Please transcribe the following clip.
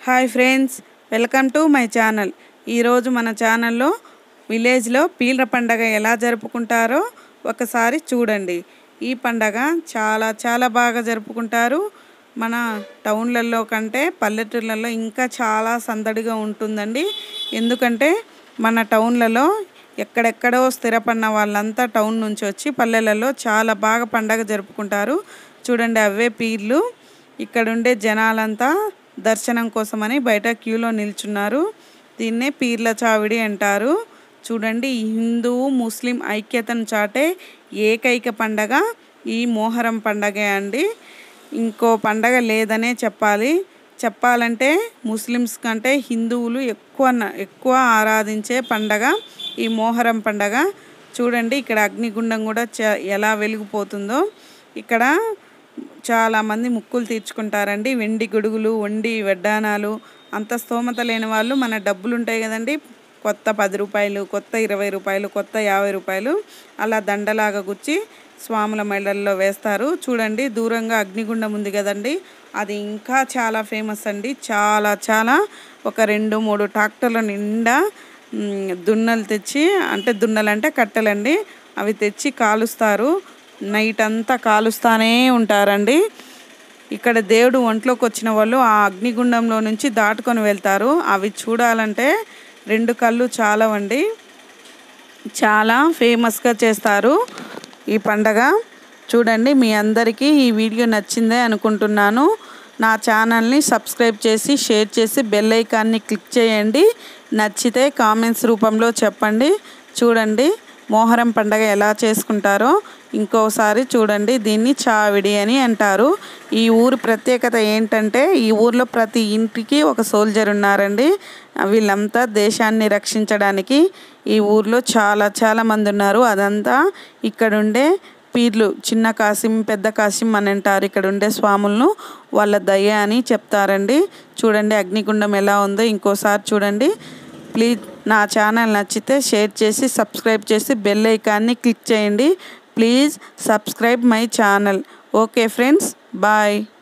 hi friends welcome to my channel ఈరోజు మన ఛానల్లో విలేజ్లో పీర్ల పండగ ఎలా జరుపుకుంటారో ఒకసారి చూడండి ఈ పండగ చాలా చాలా బాగా జరుపుకుంటారు మన టౌన్లలో కంటే పల్లెటూర్లలో ఇంకా చాలా సందడిగా ఉంటుందండి ఎందుకంటే మన టౌన్లలో ఎక్కడెక్కడో స్థిరపడిన వాళ్ళంతా టౌన్ నుంచి వచ్చి పల్లెలలో చాలా బాగా పండగ జరుపుకుంటారు చూడండి అవే పీర్లు ఇక్కడుండే జనాలంతా దర్శనం కోసమని బయట క్యూలో నిల్చున్నారు దీన్నే పీర్ల చావిడి అంటారు చూడండి ఈ హిందూ ముస్లిం ఐక్యతను చాటే ఏకైక పండగ ఈ మోహరం పండగే అండి ఇంకో పండగ లేదనే చెప్పాలి చెప్పాలంటే ముస్లిమ్స్ కంటే హిందువులు ఎక్కువ న- ఎక్కువ ఆరాధించే పండగ ఈ మోహరం పండగ చూడండి ఇక్కడ అగ్నిగుండం కూడా చ ఎలా వెలిగిపోతుందో ఇక్కడ చాలామంది ముక్కులు తీర్చుకుంటారండి వెండి గొడుగులు వండి వడ్డానాలు అంత స్తోమత లేని వాళ్ళు మన డబ్బులు ఉంటాయి కదండి కొత్త పది రూపాయలు కొత్త ఇరవై రూపాయలు కొత్త యాభై రూపాయలు అలా దండలాగా గుచ్చి స్వాముల మెడల్లో వేస్తారు చూడండి దూరంగా అగ్నిగుండం ఉంది కదండి అది ఇంకా చాలా ఫేమస్ అండి చాలా చాలా ఒక రెండు మూడు ట్రాక్టర్ల నిండా మ్, దున్నలు తెచ్చి అంటే దున్నలు అంటే కట్టెలండి అవి తెచ్చి కాలుస్తారు నైట్ అంతా కాలుస్తానే ఉంటారండి ఇక్కడ దేవుడు ఒంట్లోకి వచ్చిన వాళ్ళు ఆ అగ్నిగుండంలో నుంచి దాటుకొని వెళ్తారు అవి చూడాలంటే రెండు కళ్ళు చాలవండి చాలా ఫేమస్గా చేస్తారు ఈ పండగ చూడండి మీ అందరికీ ఈ వీడియో నచ్చిందే అనుకుంటున్నాను నా ఛానల్ని సబ్స్క్రైబ్ చేసి షేర్ చేసి బెల్ ఐకాన్ని క్లిక్ చేయండి నచ్చితే కామెంట్స్ రూపంలో చెప్పండి చూడండి మోహరం పండగ ఎలా చేసుకుంటారో ఇంకోసారి చూడండి దీన్ని చావిడి అని అంటారు ఈ ఊరు ప్రత్యేకత ఏంటంటే ఈ ఊర్లో ప్రతి ఇంటికి ఒక సోల్జర్ ఉన్నారండి వీళ్ళంతా దేశాన్ని రక్షించడానికి ఈ ఊర్లో చాలా చాలా మంది ఉన్నారు అదంతా ఇక్కడుండే పీర్లు చిన్న కాసిం పెద్ద కాసిం అని అంటారు ఇక్కడ ఉండే స్వాములను వాళ్ళ దయ అని చెప్తారండి చూడండి అగ్నిగుండం ఎలా ఉందో ఇంకోసారి చూడండి ప్లీజ్ నా ఛానల్ నచ్చితే షేర్ చేసి సబ్స్క్రైబ్ చేసి బెల్ ఐకాన్ని క్లిక్ చేయండి please subscribe my channel okay friends bye